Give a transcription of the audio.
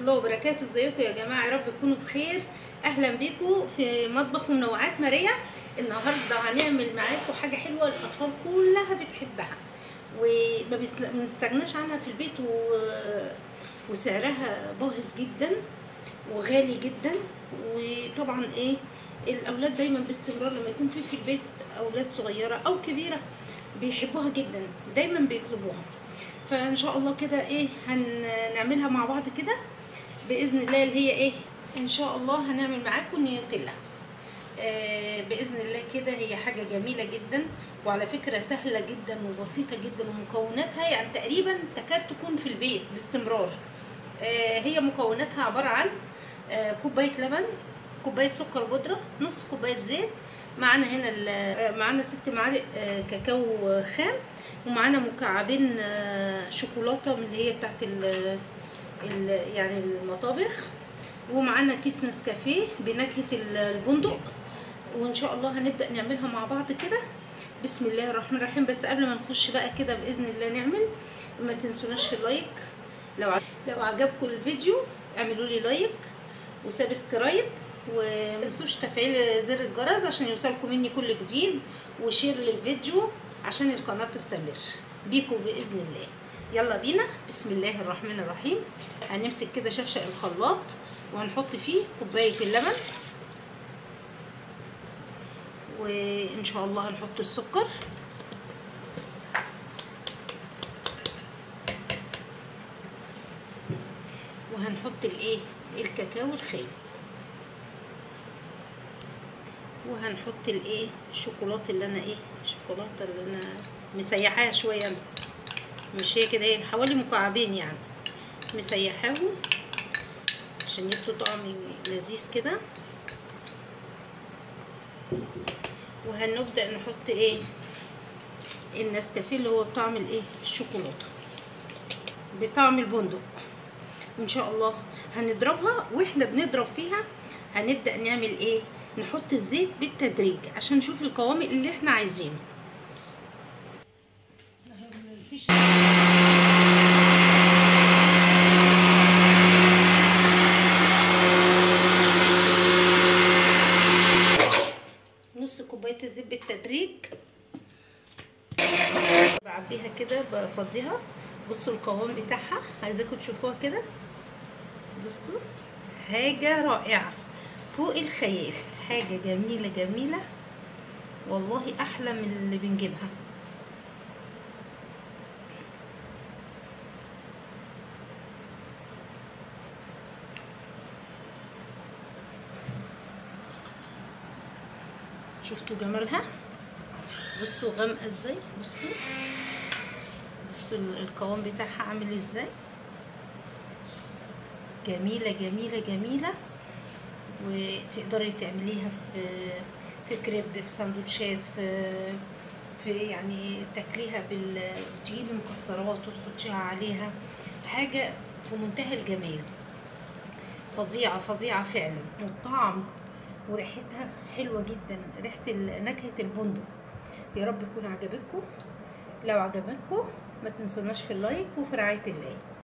الله وبركاته ازيكم يا جماعه يا رب تكونوا بخير اهلا بيكم في مطبخ منوعات ماريا النهارده هنعمل معاكم حاجه حلوه الاطفال كلها بتحبها وما بيست- بنستغناش عنها في البيت و... وسعرها باهظ جدا وغالي جدا وطبعا ايه الاولاد دايما باستمرار لما يكون في في البيت اولاد صغيره او كبيره بيحبوها جدا دايما بيطلبوها فان شاء الله كده ايه هنعملها مع بعض كده باذن الله اللي هي ايه ان شاء الله هنعمل معاكم نيوتيلا آه باذن الله كده هي حاجه جميله جدا وعلى فكره سهله جدا وبسيطه جدا ومكوناتها يعني تقريبا تكاد تكون في البيت باستمرار آه هي مكوناتها عباره عن آه كوبايه لبن كوبايه سكر بودره نص كوبايه زيت معانا هنا ال- معانا ست معالق آه، كاكاو خام ومعانا مكعبين آه، شوكولاته من اللي هي بتاعت ال ال يعني المطابخ ومعانا كيس نسكافيه بنكهه ال- البندق وان شاء الله هنبدا نعملها مع بعض كده بسم الله الرحمن الرحيم بس قبل ما نخش بقى كده باذن الله نعمل ما تنسوناش في اللايك لو ع- لو عجبكم الفيديو اعملوا لي لايك وسبسكرايب وما تنسوش تفعيل زر الجرس عشان يوصلكم مني كل جديد وشير للفيديو عشان القناه تستمر بيكم باذن الله يلا بينا بسم الله الرحمن الرحيم هنمسك كده شفشق الخلاط وهنحط فيه كوبايه اللبن وان شاء الله هنحط السكر وهنحط الايه الكاكاو الخام وهنحط الايه الشوكولاته اللي انا ايه الشوكولاته اللي انا مسيحاها شويه أنا. مش هي كده ايه حوالي مكعبين يعني مسيحاهم عشان يدوا طعم لذيذ كده وهنبدا نحط ايه النسكافيه اللي هو بطعم الايه الشوكولاته بطعم البندق ان شاء الله هنضربها واحنا بنضرب فيها هنبدا نعمل ايه نحط الزيت بالتدريج عشان نشوف القوام اللي احنا عايزينه نص كوبايه الزيت بالتدريج بعبيها كده بفضيها بصوا القوام بتاعها عايزاكم تشوفوها كده بصوا حاجه رائعه فوق الخيال حاجه جميله جميله والله احلى من اللي بنجيبها شفتوا جمالها بصوا غامقه ازاي بصوا بصوا القوام بتاعها عامل ازاي جميله جميله جميله وتقدري تعمليها في في كريب في سندوتشات في في يعني تاكليها بال تجيبي مكسرات وتحطيها عليها حاجه في منتهى الجمال فظيعه فظيعه فعلا والطعم وريحتها حلوه جدا ريحه نكهه البندق يا رب يكون عجبتكم لو عجبتكم ما تنسوناش في اللايك وفي رعايه الله